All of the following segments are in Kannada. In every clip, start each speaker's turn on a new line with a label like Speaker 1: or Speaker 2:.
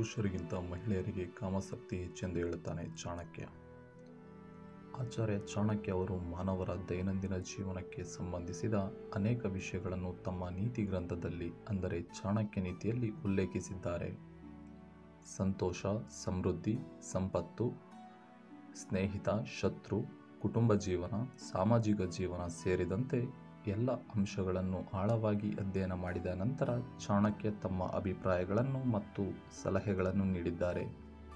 Speaker 1: ಪುರುಷರಿಗಿಂತ ಮಹಿಳೆಯರಿಗೆ ಕಾಮಾಸಕ್ತಿ ಹೆಚ್ಚೆಂದು ಹೇಳುತ್ತಾನೆ ಚಾಣಕ್ಯ ಆಚಾರ್ಯ ಚಾಣಕ್ಯ ಅವರು ಮಾನವರ ದೈನಂದಿನ ಜೀವನಕ್ಕೆ ಸಂಬಂಧಿಸಿದ ಅನೇಕ ವಿಷಯಗಳನ್ನು ತಮ್ಮ ನೀತಿ ಗ್ರಂಥದಲ್ಲಿ ಅಂದರೆ ಚಾಣಕ್ಯ ನೀತಿಯಲ್ಲಿ ಉಲ್ಲೇಖಿಸಿದ್ದಾರೆ ಸಂತೋಷ ಸಮೃದ್ಧಿ ಸಂಪತ್ತು ಸ್ನೇಹಿತ ಶತ್ರು ಕುಟುಂಬ ಜೀವನ ಸಾಮಾಜಿಕ ಜೀವನ ಸೇರಿದಂತೆ ಎಲ್ಲ ಅಂಶಗಳನ್ನು ಆಳವಾಗಿ ಅಧ್ಯಯನ ಮಾಡಿದ ನಂತರ ಚಾಣಕ್ಯ ತಮ್ಮ ಅಭಿಪ್ರಾಯಗಳನ್ನು ಮತ್ತು ಸಲಹೆಗಳನ್ನು ನೀಡಿದ್ದಾರೆ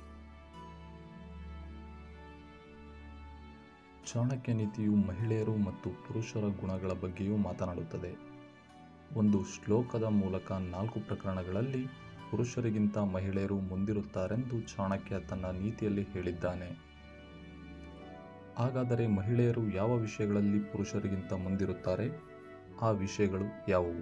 Speaker 1: ಚಾಣಕ್ಯ ನೀತಿಯು ಮಹಿಳೆಯರು ಮತ್ತು ಪುರುಷರ ಗುಣಗಳ ಬಗ್ಗೆಯೂ ಮಾತನಾಡುತ್ತದೆ ಒಂದು ಶ್ಲೋಕದ ಮೂಲಕ ನಾಲ್ಕು ಪ್ರಕರಣಗಳಲ್ಲಿ ಪುರುಷರಿಗಿಂತ ಮಹಿಳೆಯರು ಮುಂದಿರುತ್ತಾರೆಂದು ಚಾಣಕ್ಯ ತನ್ನ ನೀತಿಯಲ್ಲಿ ಹೇಳಿದ್ದಾನೆ ಹಾಗಾದರೆ ಮಹಿಳೆಯರು ಯಾವ ವಿಷಯಗಳಲ್ಲಿ ಪುರುಷರಿಗಿಂತ ಮುಂದಿರುತ್ತಾರೆ ಆ ವಿಷಯಗಳು ಯಾವುವು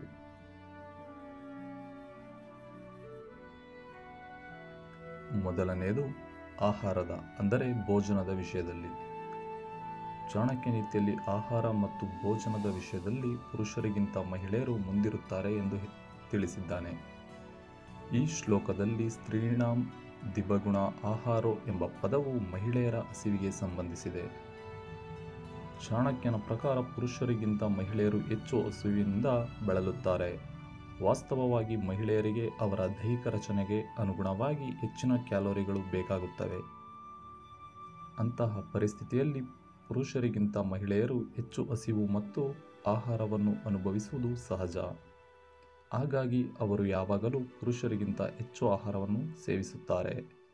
Speaker 1: ಮೊದಲನೆಯದು ಆಹಾರದ ಅಂದರೆ ಭೋಜನದ ವಿಷಯದಲ್ಲಿ ಚಾಣಕ್ಯ ನೀತಿಯಲ್ಲಿ ಆಹಾರ ಮತ್ತು ಭೋಜನದ ವಿಷಯದಲ್ಲಿ ಪುರುಷರಿಗಿಂತ ಮಹಿಳೆಯರು ಮುಂದಿರುತ್ತಾರೆ ಎಂದು ತಿಳಿಸಿದ್ದಾನೆ ಈ ಶ್ಲೋಕದಲ್ಲಿ ಸ್ತ್ರೀಣಾಂ ದಿಬಗುಣ ಆಹಾರೋ ಎಂಬ ಪದವು ಮಹಿಳೆಯರ ಹಸಿವಿಗೆ ಸಂಬಂಧಿಸಿದೆ ಚಾಣಕ್ಯನ ಪ್ರಕಾರ ಪುರುಷರಿಗಿಂತ ಮಹಿಳೆಯರು ಹೆಚ್ಚು ಹಸುವಿನಿಂದ ಬಳಲುತ್ತಾರೆ ವಾಸ್ತವವಾಗಿ ಮಹಿಳೆಯರಿಗೆ ಅವರ ದೈಹಿಕ ರಚನೆಗೆ ಅನುಗುಣವಾಗಿ ಹೆಚ್ಚಿನ ಕ್ಯಾಲೋರಿಗಳು ಬೇಕಾಗುತ್ತವೆ ಅಂತಹ ಪರಿಸ್ಥಿತಿಯಲ್ಲಿ ಪುರುಷರಿಗಿಂತ ಮಹಿಳೆಯರು ಹೆಚ್ಚು ಹಸಿವು ಮತ್ತು ಆಹಾರವನ್ನು ಅನುಭವಿಸುವುದು ಸಹಜ ಹಾಗಾಗಿ ಅವರು ಯಾವಾಗಲೂ ಪುರುಷರಿಗಿಂತ ಹೆಚ್ಚು ಆಹಾರವನ್ನು ಸೇವಿಸುತ್ತಾರೆ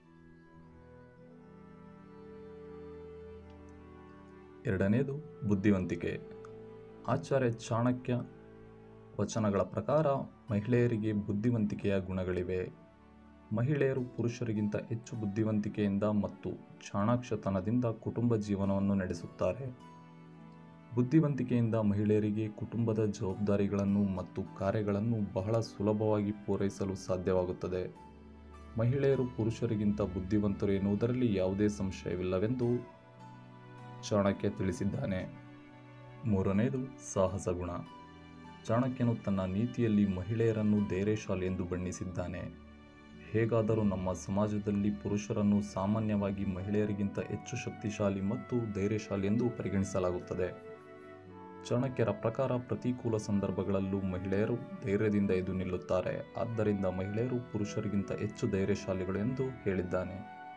Speaker 1: ಎರಡನೇದು ಬುದ್ಧಿವಂತಿಕೆ ಆಚಾರ್ಯ ಚಾಣಕ್ಯ ವಚನಗಳ ಪ್ರಕಾರ ಮಹಿಳೆಯರಿಗೆ ಬುದ್ಧಿವಂತಿಕೆಯ ಗುಣಗಳಿವೆ ಮಹಿಳೆಯರು ಪುರುಷರಿಗಿಂತ ಹೆಚ್ಚು ಬುದ್ಧಿವಂತಿಕೆಯಿಂದ ಮತ್ತು ಚಾಣಾಕ್ಷತನದಿಂದ ಕುಟುಂಬ ಜೀವನವನ್ನು ನಡೆಸುತ್ತಾರೆ ಬುದ್ಧಿವಂತಿಕೆಯಿಂದ ಮಹಿಳೆಯರಿಗೆ ಕುಟುಂಬದ ಜವಾಬ್ದಾರಿಗಳನ್ನು ಮತ್ತು ಕಾರ್ಯಗಳನ್ನು ಬಹಳ ಸುಲಭವಾಗಿ ಪೂರೈಸಲು ಸಾಧ್ಯವಾಗುತ್ತದೆ ಮಹಿಳೆಯರು ಪುರುಷರಿಗಿಂತ ಬುದ್ಧಿವಂತರು ಎನ್ನುವುದರಲ್ಲಿ ಯಾವುದೇ ಸಂಶಯವಿಲ್ಲವೆಂದು ಚಾಣಕ್ಯ ತಿಳಿಸಿದ್ದಾನೆ ಮೂರನೆಯದು ಸಾಹಸ ಗುಣ ಚಾಣಕ್ಯನು ತನ್ನ ನೀತಿಯಲ್ಲಿ ಮಹಿಳೆಯರನ್ನು ಧೈರ್ಯಶಾಲಿ ಎಂದು ಬಣ್ಣಿಸಿದ್ದಾನೆ ಹೇಗಾದರೂ ನಮ್ಮ ಸಮಾಜದಲ್ಲಿ ಪುರುಷರನ್ನು ಸಾಮಾನ್ಯವಾಗಿ ಮಹಿಳೆಯರಿಗಿಂತ ಹೆಚ್ಚು ಶಕ್ತಿಶಾಲಿ ಮತ್ತು ಧೈರ್ಯಶಾಲಿ ಎಂದು ಪರಿಗಣಿಸಲಾಗುತ್ತದೆ ಚಾಣಕ್ಯರ ಪ್ರಕಾರ ಪ್ರತಿಕೂಲ ಸಂದರ್ಭಗಳಲ್ಲೂ ಮಹಿಳೆಯರು ಧೈರ್ಯದಿಂದ ಎದ್ದು ನಿಲ್ಲುತ್ತಾರೆ ಆದ್ದರಿಂದ ಮಹಿಳೆಯರು ಪುರುಷರಿಗಿಂತ ಹೆಚ್ಚು ಧೈರ್ಯಶಾಲಿಗಳು ಎಂದು ಹೇಳಿದ್ದಾನೆ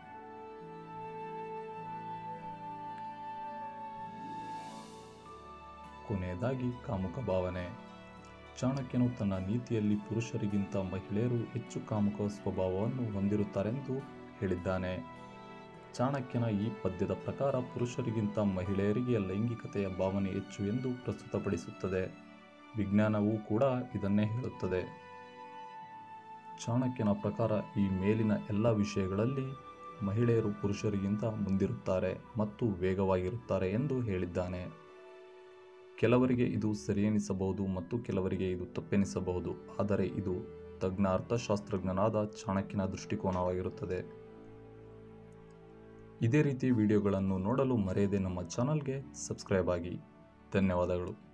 Speaker 1: ಕೊನೆಯದಾಗಿ ಕಾಮುಕ ಭಾವನೆ ಚಾಣಕ್ಯನು ತನ್ನ ನೀತಿಯಲ್ಲಿ ಪುರುಷರಿಗಿಂತ ಮಹಿಳೆಯರು ಹೆಚ್ಚು ಕಾಮುಕ ಸ್ವಭಾವವನ್ನು ಹೊಂದಿರುತ್ತಾರೆಂದು ಹೇಳಿದ್ದಾನೆ ಚಾಣಕ್ಯನ ಈ ಪದ್ಯದ ಪ್ರಕಾರ ಪುರುಷರಿಗಿಂತ ಮಹಿಳೆಯರಿಗೆ ಲೈಂಗಿಕತೆಯ ಭಾವನೆ ಹೆಚ್ಚು ಎಂದು ಪ್ರಸ್ತುತಪಡಿಸುತ್ತದೆ ವಿಜ್ಞಾನವೂ ಕೂಡ ಇದನ್ನೇ ಹೇಳುತ್ತದೆ ಚಾಣಕ್ಯನ ಪ್ರಕಾರ ಈ ಮೇಲಿನ ಎಲ್ಲ ವಿಷಯಗಳಲ್ಲಿ ಮಹಿಳೆಯರು ಪುರುಷರಿಗಿಂತ ಮುಂದಿರುತ್ತಾರೆ ಮತ್ತು ವೇಗವಾಗಿರುತ್ತಾರೆ ಎಂದು ಹೇಳಿದ್ದಾನೆ ಕೆಲವರಿಗೆ ಇದು ಸರಿಯೆನಿಸಬಹುದು ಮತ್ತು ಕೆಲವರಿಗೆ ಇದು ತಪ್ಪೆನಿಸಬಹುದು ಆದರೆ ಇದು ತಜ್ಞ ಅರ್ಥಶಾಸ್ತ್ರಜ್ಞನಾದ ಚಾಣಕ್ಯನ ದೃಷ್ಟಿಕೋನವಾಗಿರುತ್ತದೆ ಇದೇ ರೀತಿ ವಿಡಿಯೋಗಳನ್ನು ನೋಡಲು ಮರೆಯದೆ ನಮ್ಮ ಚಾನಲ್ಗೆ ಸಬ್ಸ್ಕ್ರೈಬ್ ಆಗಿ ಧನ್ಯವಾದಗಳು